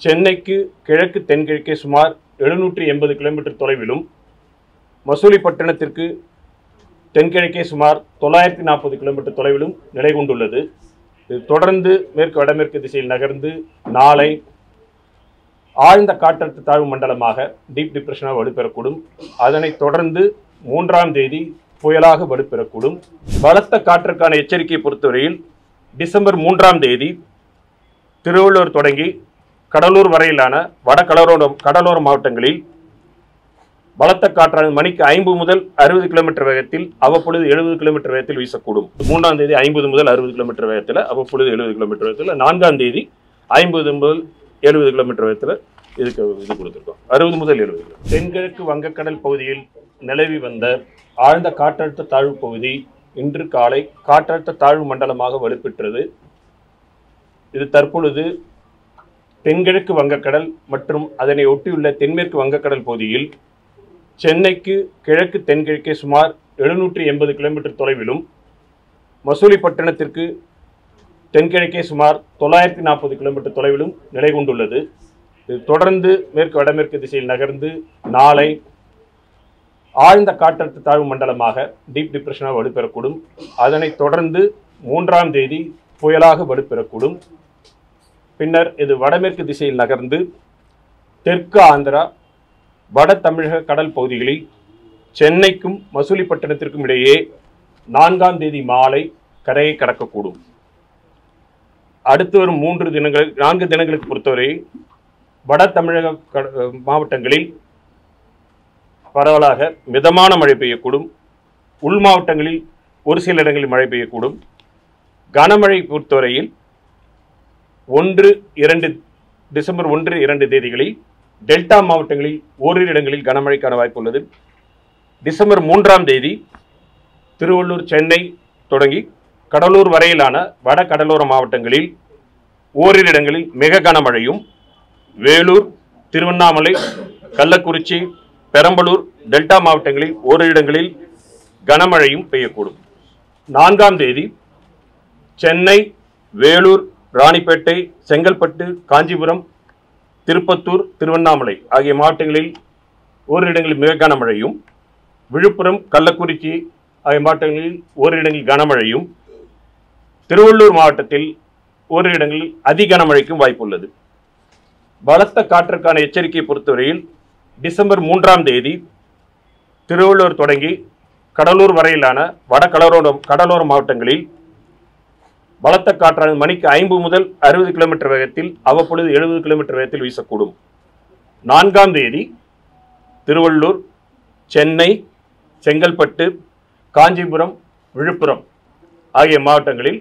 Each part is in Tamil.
சென்னைக்கு கிழக்கு தென்கிழக்கே சுமார் எழுநூற்றி எண்பது கிலோமீட்டர் தொலைவிலும் மசூலிப்பட்டினத்திற்கு தென்கிழக்கே சுமார் தொள்ளாயிரத்தி நாற்பது கிலோமீட்டர் தொலைவிலும் நிலை கொண்டுள்ளது இது தொடர்ந்து மேற்கு வடமேற்கு திசையில் நகர்ந்து நாளை ஆழ்ந்த காற்றழுத்த தாழ்வு மண்டலமாக டீப் டிப்ரெஷனாக வலுப்பெறக்கூடும் அதனைத் தொடர்ந்து மூன்றாம் தேதி புயலாக வலுப்பெறக்கூடும் பலத்த காற்றுக்கான எச்சரிக்கையை பொறுத்தவரையில் டிசம்பர் மூன்றாம் தேதி திருவள்ளூர் தொடங்கி கடலூர் வரையிலான வட கடலோர கடலோர மாவட்டங்களில் பலத்த காற்றானது மணிக்கு ஐம்பது முதல் அறுபது கிலோமீட்டர் வேகத்தில் அவ்வப்பொழுது எழுபது கிலோமீட்டர் வேகத்தில் வீசக்கூடும் மூன்றாம் தேதி ஐம்பது முதல் அறுபது கிலோமீட்டர் வேகத்தில் அவ்வப்பொழுது எழுபது கிலோமீட்டர் வேகத்தில் நான்காம் தேதி ஐம்பது முதல் எழுபது கிலோமீட்டர் வேகத்தில் இதுக்கு இது கொடுத்துருக்கோம் அறுபது முதல் எழுபது கிலோ தென்கிழக்கு வங்கக்கடல் பகுதியில் நிலவி வந்த ஆழ்ந்த காற்றழுத்த தாழ்வு பகுதி இன்று காலை காற்றழுத்த தாழ்வு மண்டலமாக வலுப்பெற்றது இது தற்பொழுது தென்கிழக்கு வங்கக்கடல் மற்றும் அதனை ஒட்டியுள்ள தென்மேற்கு வங்கக்கடல் பகுதியில் சென்னைக்கு கிழக்கு தென்கிழக்கே சுமார் எழுநூற்றி எண்பது கிலோமீட்டர் தொலைவிலும் மசூலிப்பட்டினத்திற்கு தென்கிழக்கே சுமார் தொள்ளாயிரத்தி நாற்பது கிலோமீட்டர் தொலைவிலும் நிலை கொண்டுள்ளது இது தொடர்ந்து மேற்கு வடமேற்கு திசையில் நகர்ந்து நாளை ஆழ்ந்த காற்றழுத்த தாழ்வு மண்டலமாக டீப் டிப்ரெஷனாக வலுப்பெறக்கூடும் அதனைத் தொடர்ந்து மூன்றாம் தேதி புயலாக வலுப்பெறக்கூடும் பின்னர் இது வடமேற்கு திசையில் நகர்ந்து தெற்கு ஆந்திரா வட தமிழக கடல் பகுதிகளில் சென்னைக்கும் மசூலிப்பட்டினத்திற்கும் இடையே நான்காம் தேதி மாலை கரையை கடக்கக்கூடும் அடுத்து வரும் மூன்று தினங்கள் நான்கு தினங்களுக்கு பொறுத்தவரை வட தமிழக க- மாவட்டங்களில் பரவலாக மிதமான மழை பெய்யக்கூடும் உள் மாவட்டங்களில் ஒரு சில இடங்களில் மழை பெய்யக்கூடும் கனமழை பொறுத்தவரையில் ஒன்று இரண்டு டிசம்பர் ஒன்று இரண்டு தேதிகளில் டெல்டா மாவட்டங்களில் ஓரிரு இடங்களில் கனமழைக்கான வாய்ப்பு உள்ளது டிசம்பர் மூன்றாம் தேதி திருவள்ளூர் சென்னை தொடங்கி கடலூர் வரையிலான வட கடலோர மாவட்டங்களில் ஓரிரு இடங்களில் மிக கனமழையும் வேலூர் திருவண்ணாமலை கள்ளக்குறிச்சி பெரம்பலூர் டெல்டா மாவட்டங்களில் ஓரிரு இடங்களில் கனமழையும் பெய்யக்கூடும் நான்காம் தேதி சென்னை வேலூர் ராணிப்பேட்டை செங்கல்பட்டு காஞ்சிபுரம் திருப்பத்தூர் திருவண்ணாமலை ஆகிய மாவட்டங்களில் ஓரிரு இடங்களில் மிக கனமழையும் விழுப்புரம் கள்ளக்குறிச்சி ஆகிய மாவட்டங்களில் ஓரிரு இடங்களில் கனமழையும் திருவள்ளூர் மாவட்டத்தில் ஓரிரு இடங்களில் அதி கனமழைக்கும் வாய்ப்புள்ளது பலத்த காற்றுக்கான எச்சரிக்கையை பொறுத்தவரையில் டிசம்பர் மூன்றாம் தேதி திருவள்ளூர் தொடங்கி கடலூர் வரையிலான வட கடலோர கடலோர மாவட்டங்களில் பலத்த காற்றானது மணிக்கு ஐம்பது முதல் அறுபது கிலோமீட்டர் வேகத்தில் அவ்வப்பொழுது எழுபது கிலோமீட்டர் வேகத்தில் வீசக்கூடும் நான்காம் தேதி திருவள்ளூர் சென்னை செங்கல்பட்டு காஞ்சிபுரம் விழுப்புரம் ஆகிய மாவட்டங்களில்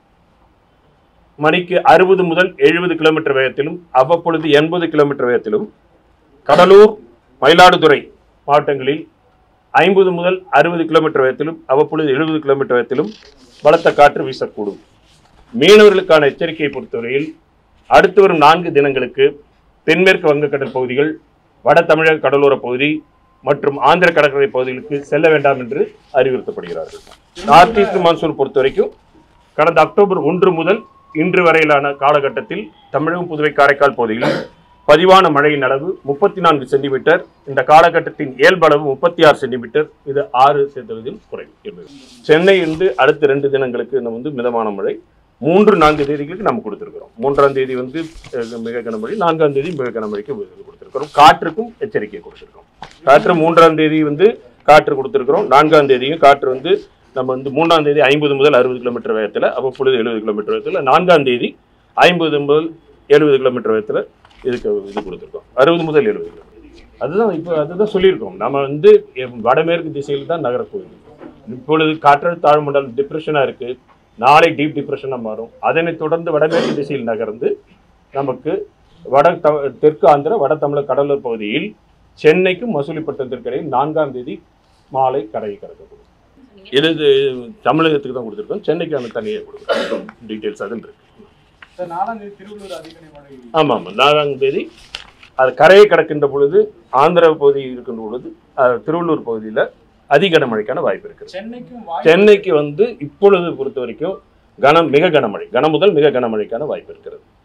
மணிக்கு அறுபது முதல் எழுபது கிலோமீட்டர் வேகத்திலும் அவ்வப்பொழுது எண்பது கிலோமீட்டர் வேகத்திலும் கடலூர் மயிலாடுதுறை மாவட்டங்களில் ஐம்பது முதல் அறுபது கிலோமீட்டர் வேகத்திலும் அவ்வப்பொழுது எழுபது கிலோமீட்டர் வேகத்திலும் பலத்த காற்று வீசக்கூடும் மீனவர்களுக்கான எச்சரிக்கையை பொறுத்தவரையில் அடுத்து வரும் நான்கு தினங்களுக்கு தென்மேற்கு வங்கக்கடல் பகுதிகள் வட தமிழக கடலோர பகுதி மற்றும் ஆந்திர கடற்கரை பகுதிகளுக்கு செல்ல வேண்டாம் என்று அறிவுறுத்தப்படுகிறார்கள் நார்த் ஈஸ்ட் மான்சூன் பொறுத்த வரைக்கும் கடந்த அக்டோபர் ஒன்று முதல் இன்று வரையிலான காலகட்டத்தில் தமிழகம் புதுவை காரைக்கால் பகுதியில் பதிவான மழையின் அளவு முப்பத்தி நான்கு சென்டிமீட்டர் இந்த காலகட்டத்தின் இயல்பளவு முப்பத்தி ஆறு சென்டிமீட்டர் இது ஆறு சதவீதம் குறைவு என்பது சென்னை இருந்து அடுத்த ரெண்டு தினங்களுக்கு நம்ம வந்து மிதமான மழை மூன்று நான்கு தேதிகளுக்கு நம்ம கொடுத்துருக்கிறோம் மூன்றாம் தேதி வந்து அஹ், மிக கனமழை நான்காம் தேதி மிக கனமழைக்கு இது கொடுத்துருக்கிறோம் காற்றுக்கும் எச்சரிக்கை கொடுத்துருக்கோம் காற்று மூன்றாம் தேதி வந்து காற்று கொடுத்துருக்கிறோம் நான்காம் தேதியும் காற்று வந்து நம்ம வந்து மூன்றாம் தேதி ஐம்பது முதல் அறுபது கிலோமீட்டர் வேகத்தில் அவ்வப்பொழுது எழுபது கிலோமீட்டர் வேகத்தில் நான்காம் தேதி ஐம்பது முதல் எழுபது கிலோமீட்டர் வேகத்தில் இதுக்கு இது கொடுத்துருக்கோம் அறுபது முதல் எழுபது கிலோமீட்டர் அதுதான் இப்போ அதுதான் சொல்லியிருக்கோம் நம்ம வந்து எ- வடமேற்கு திசையில் தான் நகரப்போகுது இப்பொழுது காற்றழுத்த தாழ்மண்டலம் டிப்ரெஷனாக இருக்குது நாளை டீப் டிப்ரெஷனாக மாறும் அதனைத் தொடர்ந்து வடமேற்கு திசையில் நகர்ந்து நமக்கு வட த தெற்கு ஆந்திர வட தமிழக கடலூர் பகுதியில் சென்னைக்கும் மசூலிப்பட்டினத்திற்கு இடையில் நான்காம் தேதி மாலை கரையை கடக்கக்கூடும் இது இது தமிழகத்துக்கு தான் கொடுத்துருக்கோம் சென்னைக்கு அந்த தனியாக கொடுக்குறோம் டீட்டெயில்ஸ் அதில் இருக்கு சார் நாலாம் தேதி திருவள்ளூர் அதிகனை மழை ஆமாம் ஆமாம் நான்காம் தேதி அது கரையை கடக்கின்ற பொழுது ஆந்திர பகுதி இருக்கின்ற பொழுது அஹ், திருவள்ளூர் பகுதியில் அதிக கனமழைக்கான வாய்ப்பு இருக்குது சென்னைக்கும் வாய் சென்னைக்கு வந்து இப்பொழுது பொறுத்த வரைக்கும் கனம் மிக கனமழை கன முதல் மிக கனமழைக்கான வாய்ப்பு இருக்கிறது